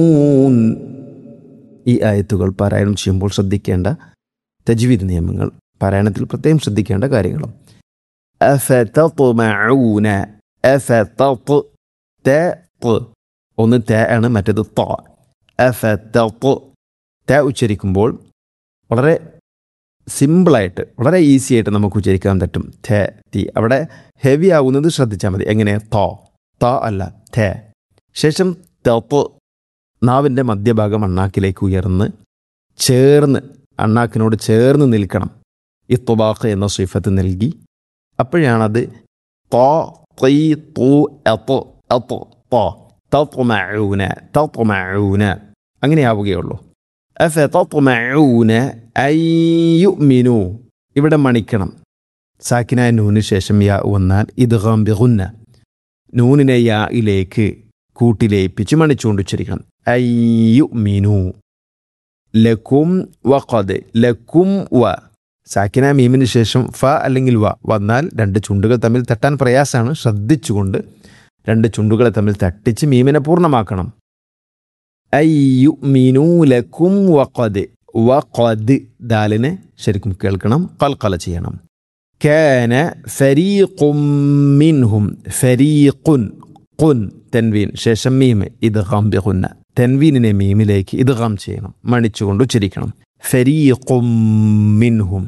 ഊൻ. ഈ ആയത്തുകൾ പാരായണം ചെയ്യുമ്പോൾ ശ്രദ്ധിക്കേണ്ട തജ്വീദ് നിയമങ്ങൾ പാരായണത്തിൽ പ്രത്യേകം ശ്രദ്ധിക്കേണ്ട കാര്യങ്ങളും അഫതത്മഊന അഫതത് ത ത്. ഒന്ന് ത ആണ് മറ്റേത് ത അഫതത് ത ഉച്ചരിക്കുമ്പോൾ വളരെ സിമ്പിളായിട്ട് വളരെ ഈസി ആയിട്ട് നമുക്ക് ഉച്ചരിക്കാൻ പറ്റും ഥ തി അവിടെ ഹെവി ആവുന്നത് ശ്രദ്ധിച്ചാൽ മതി എങ്ങനെ തോ ത അല്ല ഥ ശേഷം തപ്പ് നാവിൻ്റെ മധ്യഭാഗം അണ്ണാക്കിലേക്ക് ഉയർന്ന് ചേർന്ന് അണ്ണാക്കിനോട് ചേർന്ന് നിൽക്കണം ഇത്തുബാഖ് എന്ന സിഫത്ത് നൽകി അപ്പോഴാണത് തോ തീ തൂ എത്ത് എത്ത് തോ തത്മഊന തത്മഊന അങ്ങനെയാവുകയുള്ളൂ അഫതത്മഊന അയ്യുമിനു ഇവിടെ മണിക്കണം സാക്കിനായ നൂന് ശേഷം യാ വന്നാൽ ഇദ്ഗാം ബിഗുന്ന നൂനിനെ യായിലേക്ക് കൂട്ടിലേപ്പിച്ച് മണിച്ചുകൊണ്ട് ഉച്ചരിക്കണം അയ്യുമിനു ലക്കും വഖദ് ലക്കും വ സാക്കിന മീമിന് ശേഷം ഫ അല്ലെങ്കിൽ വ വന്നാൽ രണ്ട് ചുണ്ടുകൾ തമ്മിൽ തട്ടാൻ പ്രയാസമാണ് ശ്രദ്ധിച്ചുകൊണ്ട് രണ്ട് ചുണ്ടുകളെ തമ്മിൽ തട്ടിച്ച് മീമിനെ പൂർണ്ണമാക്കണം അയ്യുമിനു ലക്കും വഖദ് വഖദ് ദാലിനെ ശരിക്കും കേൾക്കണം കൽക്കല ചെയ്യണം كان فريق منهم فريق قن തൻവീൻ ശേഷം മീം ഇദ്ഗാം ബിഗുന്ന തൻവീനിനെ മീമിലേക്ക് ഇദ്ഗാം ചെയ്യണം മണിച്ചുകൊണ്ട് ഉച്ചരിക്കണം ഫരീഖും മിൻഹും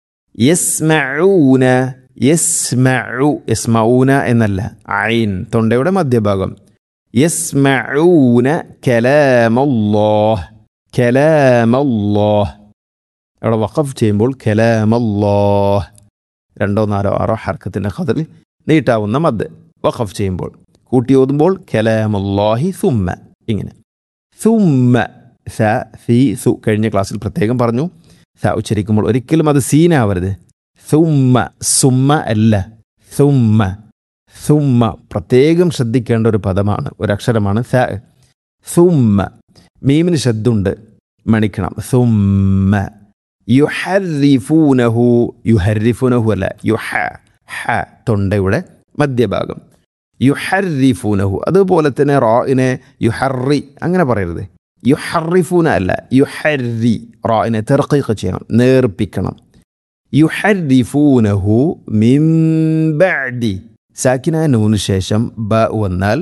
യസ്മഊന യസ്മഉ യസ്മഊന എന്നല്ല ഐൻ തൊണ്ടയുടെ മധ്യഭാഗം യസ്മഊന കലാമല്ലാഹ് കലാമല്ലാഹ് അവിടെ വഖഫ് ചെയ്യുമ്പോൾ കലാമല്ലാഹ് രണ്ടോ നാലോ ആറോ ഹർക്കത്തിൻ്റെ ഖദറിൽ നീട്ടാവുന്ന മദ് വഖഫ് ചെയ്യുമ്പോൾ കൂട്ടി ഓതുമ്പോൾ കലാമുല്ലാഹി സുമ്മ ഇങ്ങനെ സുമ്മ സ സി സു കഴിഞ്ഞ ക്ലാസ്സിൽ പ്രത്യേകം പറഞ്ഞു സ ഉച്ചരിക്കുമ്പോൾ ഒരിക്കലും അത് സീനാവരുത് സുമ്മ സുമ്മ അല്ല സുമ്മ സുമ്മ പ്രത്യേകം ശ്രദ്ധിക്കേണ്ട ഒരു പദമാണ് ഒരു അക്ഷരമാണ് സ സുമ്മ മീമിന് ശബ്ദമുണ്ട് മണിക്കണം സുമ്മ യുഹരിഫൂനഹു യുഹരിഫുനഹു അല്ല യുഹ ഹ തൊണ്ടയുടെ മധ്യഭാഗം യുഹരിഫൂനഹു അതുപോലെ തന്നെ റായിനെ യുഹറി അങ്ങനെ പറയരുത് യുഹറിഫൂന അല്ല യുഹരി റായിനെ തെർക്കീഖ് ചെയ്യണം നേർപ്പിക്കണം യുഹരിഫൂനഹു മിംബഅദി സാക്കിന നൂന് ശേഷം ബ വന്നാൽ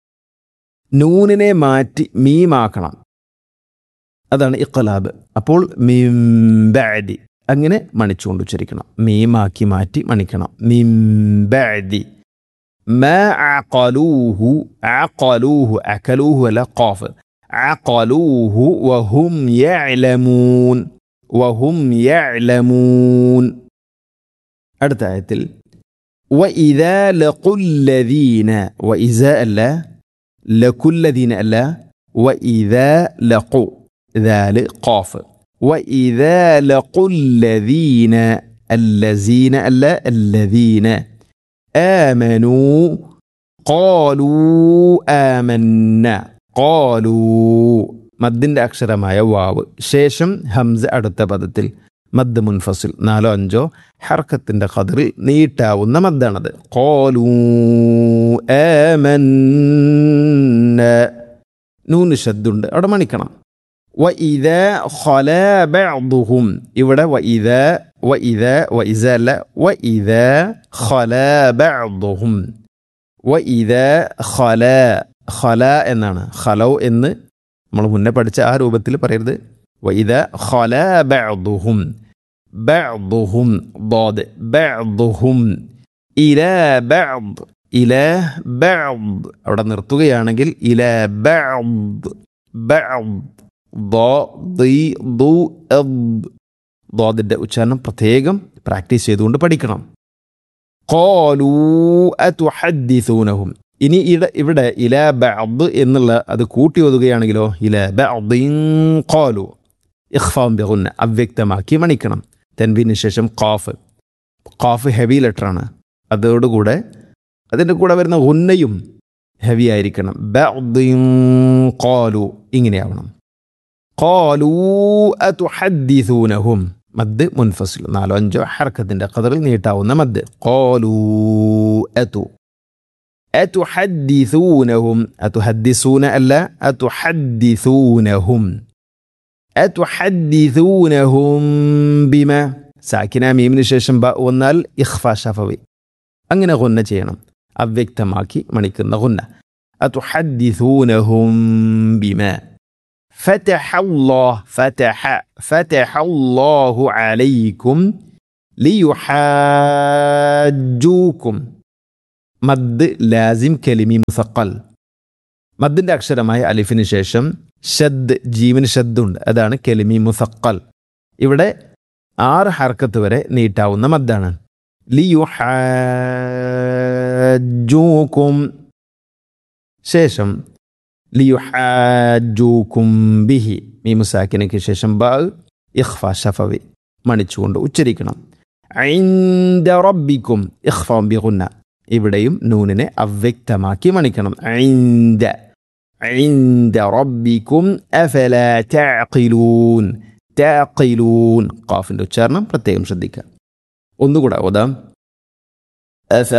നൂനിനെ മാറ്റി മീമാക്കണം അതാണ് ഇഖലാബ് അപ്പോൾ മിംബഅദി അങ്ങനെ മണിച്ചുകൊണ്ട് ഉച്ചരിക്കണം മീമാക്കി മാറ്റി മണിക്കണം മിംബഅദി ما عقلوه عقلوه أكلوه ولا قاف عقلوه وهم يعلمون وهم يعلمون അടുത്ത ആയത്തിൽ وإذا لقوا الذين وإذا ألا لقوا الذين ألا وإذا لقوا ذال قاف وإذا لقوا الذين الذين ألا الذين آمنوا قالوا آمنا قالوا മദ്ദിൻ്റെ അക്ഷരമായ വാവ് ശേഷം ഹംസ അടുത്ത പദത്തിൽ മദ് മുൻഫസിൽ നാലോ അഞ്ചോ ഹർക്കത്തിൻ്റെ ഖദറിൽ നീട്ടാവുന്ന മദ്ദാണത് കോലൂ നൂന് ശബ്ദുണ്ട് അവിടെ മണിക്കണം വ ഇത ഖല ബഅദുഹും ഇവിടെ വ ഇത വ ഇത വ ഇസ അല്ല വ ഇത ഖല ബഅദുഹും വ ഇത ഖല ഖല എന്നാണ് ഖലൗ എന്ന് നമ്മൾ മുന്നേ പഠിച്ച ആ രൂപത്തിൽ പറയരുത് വ ഇത ഖല ബഅദുഹും ബഅദുഹും ضاد ബഅദുഹും ഇല ബഅദ് ഇല ബഅദ് അവിടെ നിർത്തുകയാണെങ്കിൽ ഇല ബഅദ് ബഅദ് ദ്വാദിൻ്റെ ഉച്ചാരണം പ്രത്യേകം പ്രാക്ടീസ് ചെയ്തുകൊണ്ട് പഠിക്കണം കോലൂ അതുഹദ്ദിസൂനഹും ഇനി ഇട ഇവിടെ ഇല ബഅദ് എന്നുള്ള അത് കൂട്ടി ഒതുകയാണെങ്കിലോ ഇല ബഅദിൻ കോലു ഇഖ്ഫാം ബിഗുന്ന അവ്യക്തമാക്കി മണിക്കണം തെൻവിന് ശേഷം ഖാഫ് ഖാഫ് ഹെവി ലെറ്ററാണ് അതോടുകൂടെ അതിൻ്റെ കൂടെ വരുന്ന ഉന്നയും ഹെവി ആയിരിക്കണം ബഅദിൻ കോലു ഇങ്ങനെയാവണം قالوا أتحدثونهم മദ് മുൻഫസിൽ നാലോ അഞ്ചോ ഹർക്കത്തിൻ്റെ കതറിൽ നീട്ടാവുന്ന മദ് കോലൂ അതു അതുഹദ്ദിസൂനഹും അതുഹദ്ദിസൂന അല്ല അതുഹദ്ദിസൂനഹും അതുഹദ്ദിസൂനഹും ബിമ സാക്കിന മീമിന് ശേഷം ബ വന്നാൽ ഇഖ്ഫ ഷഫവി അങ്ങനെ ഗുന്ന ചെയ്യണം അവ്യക്തമാക്കി മണിക്കുന്ന ഗുന്ന അതുഹദ്ദിസൂനഹും ബിമ فتح الله فتح فتح الله عليكم ليحاجوكم മദ് ലാസിം കലിമി മുസക്കൽ മദ്ദിന്റെ അക്ഷരമായ അലിഫിന് ശേഷം ഷദ് ജീവന് ഷദ്ദുണ്ട് അതാണ് കെലിമി മുസക്കൽ ഇവിടെ ആറ് ഹർക്കത്ത് വരെ നീട്ടാവുന്ന മദ്ദാണ് ലിയുഹാജൂക്കും ശേഷം ലിയുഹാജൂക്കും ബിഹി മീമുസാക്കിനയ്ക്ക് ശേഷം ബ ഇഖ്ഫ ഷഫവി മണിച്ചുകൊണ്ട് ഉച്ചരിക്കണം ഐന്ദ റബ്ബിക്കും ഇഖ്ഫ ബിഗുന്ന ഇവിടെയും നൂനിനെ അവ്യക്തമാക്കി മണിക്കണം ഐന്ദ عند ربكم أفلا تعقلون تعقلون قافിൻ്റെ ഉച്ചാരണം പ്രത്യേകം ശ്രദ്ധിക്കുക ഒന്നുകൂടെ ഓതാം